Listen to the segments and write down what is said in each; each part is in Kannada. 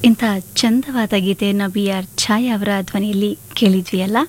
ಇಂಥ ಚಂದವಾದ ಗೀತೆಯನ್ನು ಬಿ ಆರ್ ಛಾಯಾ ಅವರ ಧ್ವನಿಯಲ್ಲಿ ಕೇಳಿದ್ವಿ ಅಲ್ಲ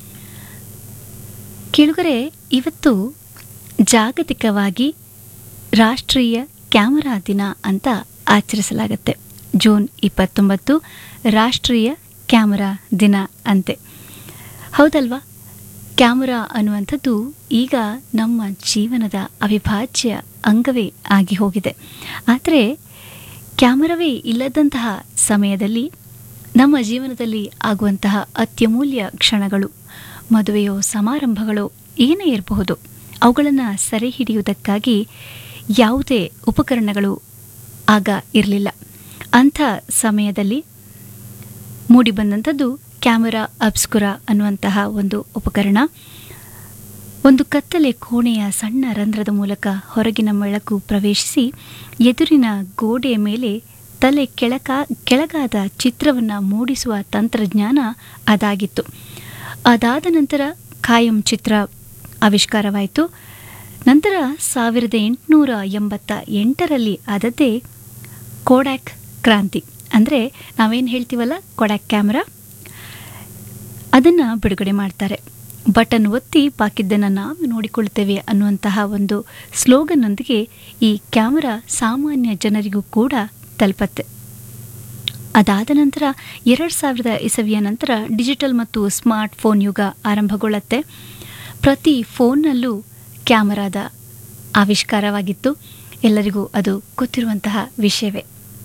ಕೇಳುಗರೆ ಇವತ್ತು ಜಾಗತಿಕವಾಗಿ ರಾಷ್ಟ್ರೀಯ ಕ್ಯಾಮರಾ ದಿನ ಅಂತ ಆಚರಿಸಲಾಗುತ್ತೆ ಜೂನ್ ಇಪ್ಪತ್ತೊಂಬತ್ತು ರಾಷ್ಟ್ರೀಯ ಕ್ಯಾಮರಾ ದಿನ ಅಂತೆ ಹೌದಲ್ವಾ ಕ್ಯಾಮರಾ ಅನ್ನುವಂಥದ್ದು ಈಗ ನಮ್ಮ ಜೀವನದ ಅವಿಭಾಜ್ಯ ಅಂಗವೇ ಆಗಿ ಹೋಗಿದೆ ಆದರೆ ಕ್ಯಾಮರವೇ ಇಲ್ಲದಂತಹ ಸಮಯದಲ್ಲಿ ನಮ್ಮ ಜೀವನದಲ್ಲಿ ಆಗುವಂತಹ ಅತ್ಯಮೂಲ್ಯ ಕ್ಷಣಗಳು ಮದುವೆಯೋ ಸಮಾರಂಭಗಳು ಏನೇ ಇರಬಹುದು ಅವುಗಳನ್ನು ಸೆರೆ ಹಿಡಿಯುವುದಕ್ಕಾಗಿ ಯಾವುದೇ ಉಪಕರಣಗಳು ಆಗ ಇರಲಿಲ್ಲ ಅಂಥ ಸಮಯದಲ್ಲಿ ಮೂಡಿಬಂದಂಥದ್ದು ಕ್ಯಾಮರಾ ಅಬ್ಸ್ಕುರ ಅನ್ನುವಂತಹ ಒಂದು ಉಪಕರಣ ಒಂದು ಕತ್ತಲೆ ಕೋಣೆಯ ಸಣ್ಣ ರಂಧ್ರದ ಮೂಲಕ ಹೊರಗಿನ ಬೆಳಕು ಪ್ರವೇಶಿಸಿ ಎದುರಿನ ಗೋಡೆಯ ಮೇಲೆ ತಲೆ ಕೆಳಕ ಕೆಳಗಾದ ಚಿತ್ರವನ್ನು ಮೂಡಿಸುವ ತಂತ್ರಜ್ಞಾನ ಅದಾಗಿತ್ತು ಅದಾದ ನಂತರ ಖಾಯಂ ಚಿತ್ರ ಆವಿಷ್ಕಾರವಾಯಿತು ನಂತರ ಸಾವಿರದ ಎಂಟುನೂರ ಎಂಬತ್ತ ಎಂಟರಲ್ಲಿ ಆದದ್ದೇ ಕೋಡ್ಯಾಕ್ ಕ್ರಾಂತಿ ಅಂದರೆ ನಾವೇನು ಹೇಳ್ತೀವಲ್ಲ ಕೊಡ್ಯಾಕ್ ಕ್ಯಾಮ್ರಾ ಅದನ್ನು ಬಿಡುಗಡೆ ಮಾಡ್ತಾರೆ ಬಟನ್ ಒತ್ತಿ ಬಾಕಿದ್ದನ್ನು ನಾವು ನೋಡಿಕೊಳ್ತೇವೆ ಅನ್ನುವಂತಹ ಒಂದು ಸ್ಲೋಗನ್ನೊಂದಿಗೆ ಈ ಕ್ಯಾಮರಾ ಸಾಮಾನ್ಯ ಜನರಿಗೂ ಕೂಡ ತಲುಪತ್ತೆ ಅದಾದ ನಂತರ ಎರಡು ಸಾವಿರದ ಇಸವಿಯ ನಂತರ ಡಿಜಿಟಲ್ ಮತ್ತು ಸ್ಮಾರ್ಟ್ ಫೋನ್ ಯುಗ ಆರಂಭಗೊಳ್ಳುತ್ತೆ ಪ್ರತಿ ಫೋನ್ನಲ್ಲೂ ಕ್ಯಾಮರಾದ ಆವಿಷ್ಕಾರವಾಗಿತ್ತು ಎಲ್ಲರಿಗೂ ಅದು ಗೊತ್ತಿರುವಂತಹ ವಿಷಯವೇ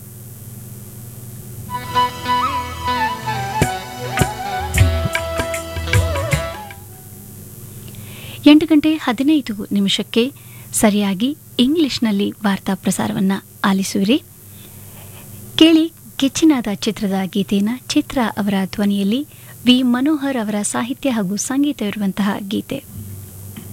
ಎಂಟು ಗಂಟೆ ಹದಿನೈದು ನಿಮಿಷಕ್ಕೆ ಸರಿಯಾಗಿ ಇಂಗ್ಲಿಷ್ನಲ್ಲಿ ವಾರ್ತಾ ಪ್ರಸಾರವನ್ನು ಆಲಿಸುವಿರಿ ಕೇಳಿ ಕೆಚ್ಚಿನಾದ ಚಿತ್ರದ ಗೀತೆಯನ್ನು ಚಿತ್ರ ಅವರ ಧ್ವನಿಯಲ್ಲಿ ವಿ ಮನೋಹರ್ ಅವರ ಸಾಹಿತ್ಯ ಹಾಗೂ ಸಂಗೀತ ಇರುವಂತಹ ಗೀತೆ